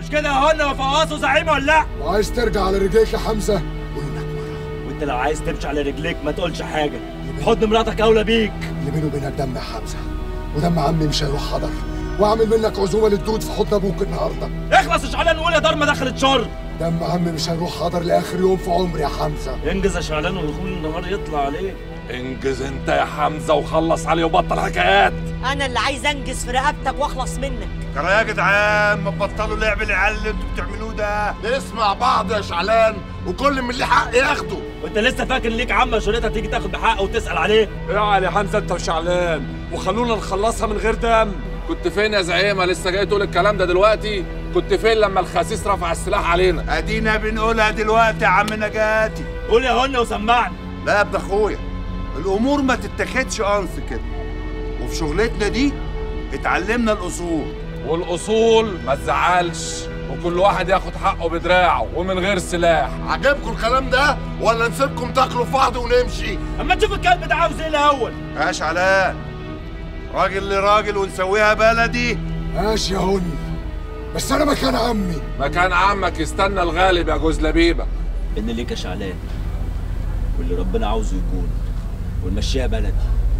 مش كده يا هنا وفواصه زعيم ولا لا وعايز ترجع على رجليك يا حمزه وانك ورا وانت لو عايز تمشي على رجليك ما تقولش حاجه حضن مراتك اولى بيك اللي بيني وبينك دم يا حمزه ودم عمي مش هيروح حضر واعمل منك عزومه للدود في حضن ابوك النهارده اخلص شعلان وقول يا دار ما دخلت شر دم عمي مش هيروح حضر لاخر يوم في عمري يا حمزه انجز يا شعلان والخون النهار يطلع عليك انجز انت يا حمزه وخلص عليه وبطل حكايات انا اللي عايز انجز في رقبتك واخلص منك ترى يا جدعان ما تبطلوا لعب العيال اللي انتوا بتعملوه ده نسمع بعض يا شعلان وكل من اللي حق ياخده وانت لسه فاكر ليك عمه شريطه تيجي تاخد بحقه وتسال عليه اعلى يا حمزه انت وشعلان وخلونا نخلصها من غير دم كنت فين يا زعيمه لسه جاي تقول الكلام ده دلوقتي كنت فين لما الخسيس رفع السلاح علينا ادينا بنقولها دلوقتي يا عم نجاتي قول يا هنا وسمعني لا يا ابن اخويا الامور ما تتاخدش انف كده وفي شغلتنا دي اتعلمنا الاصول والاصول ما تزعلش وكل واحد ياخد حقه بدراعه ومن غير سلاح عجبكم الكلام ده ولا نسيبكم تاكلوا في بعض ونمشي اما تشوف الكلب ده عاوز ايه الاول يا شعلان راجل لراجل ونسويها بلدي ماشي يا هن بس انا مكان عمي مكان عمك يستنى الغالب يا جوز لبيبه ان ليك يا شعلان واللي ربنا عاوزه يكون ونمشيها بلدي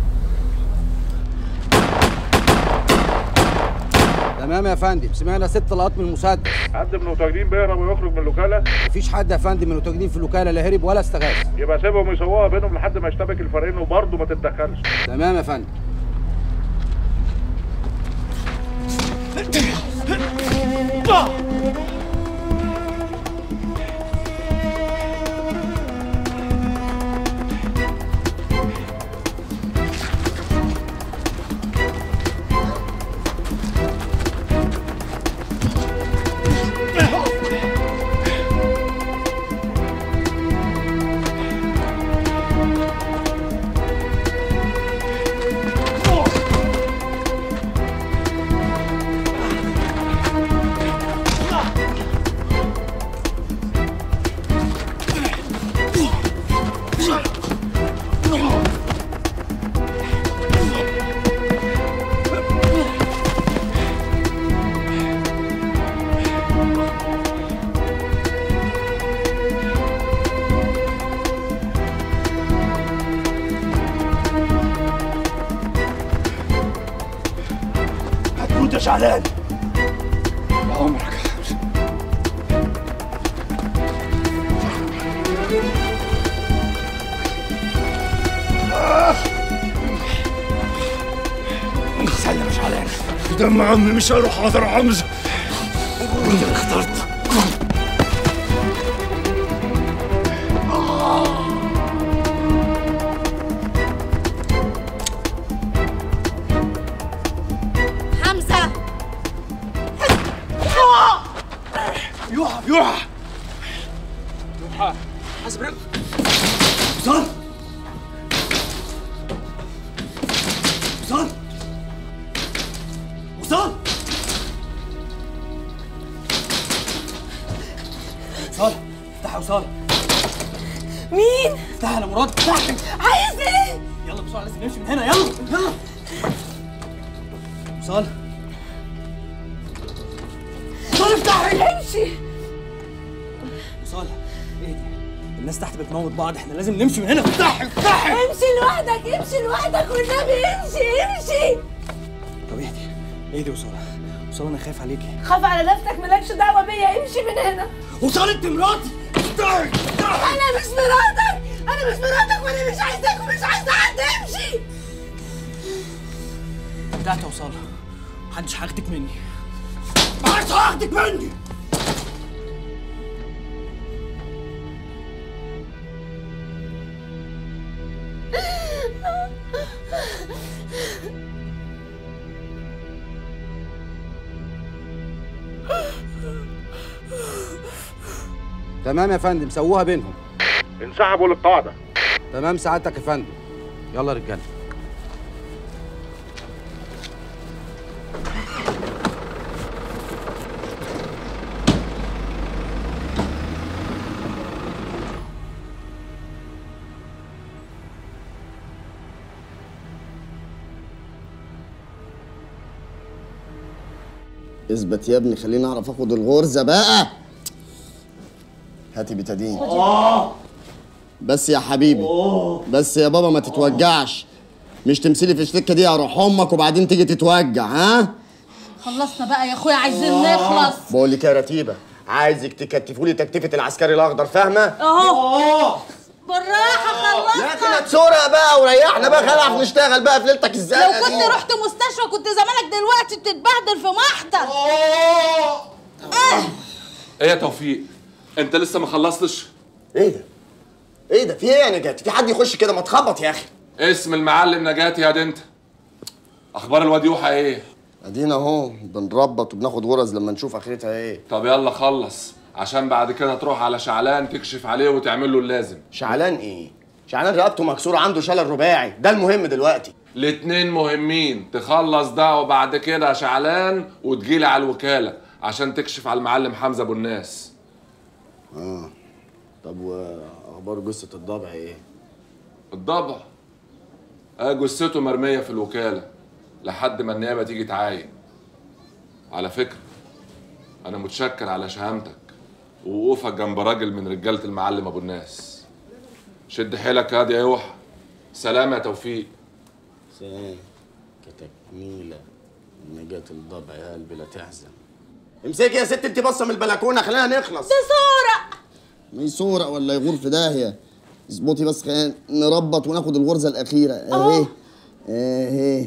تمام يا فندم سمعنا ست طلقات من المسدس حد من المتواجدين بيهرب ويخرج من الوكاله مفيش حد يا فندم من المتواجدين في الوكاله لا هرب ولا استغاث يبقى سيبهم يسووها بينهم لحد ما يشتبك الفريقين وبرضه ما تتدخلش تمام يا فندم هتموت يا شعلان عمرك سلم يا شعلان دم عمي مش هروح حاضر حمزه وانت اللي اخترت حمزه يوحى يوحى يوحى حاسب رجل وصل وصل وصل وصل افتح يا وصال مين افتح يا مراد افتح عايز ايه يلا بسرعه لازم نمشي من هنا يلا يلا وصال وصال افتحي امشي وصال اهدي الناس تحت بتموت بعض احنا لازم نمشي من هنا افتحي افتحي امشي لوحدك امشي لوحدك والنبي امشي امشي طب اهدي اهدي وصال وصال انا خايف عليكي خاف على نفسك مالكش دعوه بيا امشي من هنا وصال انت مراتي افتحي افتحي انا مش مراتك انا مش مراتك وانا مش عايزاك ومش عايزه حد امشي رجعت يا وصال محدش هياخدك مني محدش هياخدك مني تمام يا فندم سووها بينهم انسحبوا للقاعده تمام سعادتك يا فندم يلا يا رجاله اثبت يا ابني خليني اعرف اخد الغرزه بقى هاتي بتادين بس يا حبيبي بس يا بابا ما تتوجعش مش تمثلي في السكه دي اروح امك وبعدين تيجي تتوجع ها خلصنا بقى يا اخويا عايزين نخلص بقول لك يا رتيبه عايزك تكتفوا لي تكتفه العسكري الاخضر فاهمه اهو بالراحه لا خلصنا كده تسورة بقى وريحنا بقى خلينا نشتغل بقى في ليلتك ازاي لو كنت رحت مستشفى كنت زمانك دلوقتي بتتبهدل في محضر ايه يا توفيق انت لسه ما خلصتش ايه ده ايه ده في ايه يا نجاتي في حد يخش كده ما تخبط يا اخي اسم المعلم نجاتي يا دي انت اخبار الواد يوحى ايه ادينا اهو بنربط وبناخد غرز لما نشوف اخرتها ايه طب يلا خلص عشان بعد كده تروح على شعلان تكشف عليه وتعمل له اللازم شعلان ايه شعلان رقبته مكسوره عنده شلل رباعي ده المهم دلوقتي الاتنين مهمين تخلص ده وبعد كده شعلان وتجيلي على الوكالة عشان تكشف على المعلم حمزة ابو الناس اه طب واخبار جثه الضبع ايه الضبع اه جثته مرمية في الوكالة لحد ما النيابة تيجي تعاين على فكرة أنا متشكر على شهامتك ووقوفك جنب راجل من رجالة المعلم أبو الناس شد حيلك يا يا يوحى سلام يا توفيق سلام كتكميله نجاة الضبع يا قلبي لا تحزن امسكي يا ست انت باصه من البلكونه خلينا نخلص دي صورة ما يسورق ولا يغور في داهيه اظبطي بس خلينا نربط وناخد الغرزه الاخيره اهي اهي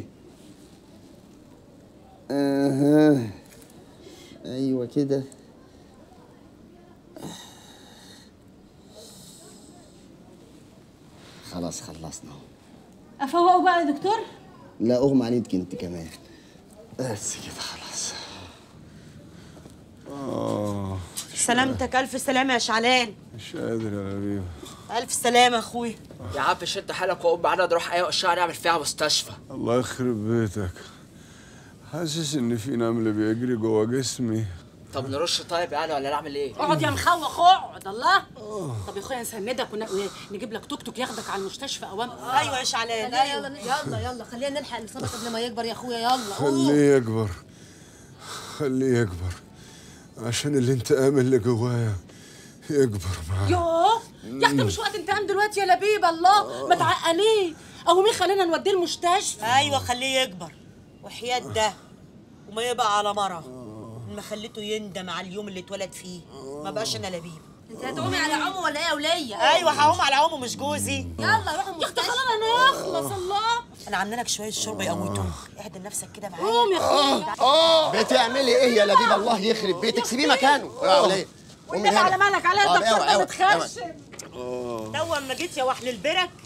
اها ايوه كده خلاص خلصنا اهو افوقه بقى يا دكتور لا اغمى عليك انت كمان بس كده خلاص سلامتك الف سلامه يا شعلان مش قادر يا لبيب الف سلامه يا اخويا يا عم شد حيلك وقوم معانا نروح اي الشهر نعمل فيها مستشفى الله يخرب بيتك حاسس ان في نمل بيجري جوه جسمي طب نرش طيب يعني ولا نعمل ايه؟ اقعد يا مخوخ اقعد الله طب يا اخويا نسندك ونجيب لك توك توك ياخدك على المستشفى اوام ايوه يا شعلان يلا ايوه يلا يلا خلينا نلحق الاصابه قبل ما يكبر يا اخويا يلا خليه يكبر خليه يكبر عشان الانتقام اللي جوايا يكبر معاه يوه يا اختي مش وقت انتقام دلوقتي يا لبيب الله ما تعقليه او مين خلينا نوديه المستشفى ايوه خليه يكبر وحياة ده وما يبقى على مرة ما خليته يندم على اليوم اللي اتولد فيه ما بقاش انا لبيب انت هتقومي على عمو ولا ايه يا وليه ايوه هقوم على عمو مش جوزي يلا روحوا يا اختي المستشفى خلاص نخلص الله انا عامله لك شويه شرب يقوتوك اهدى نفسك كده معايا قوم يا اخويا بتعملي ايه يا لبيب الله يخرب بيتك سيبيه مكانه يا وليه قومي والنبي هنا. على مالك عليا آه، الدكتور اوعى، ده اوعى، متخرشم تو اما جيت يا وحل البرك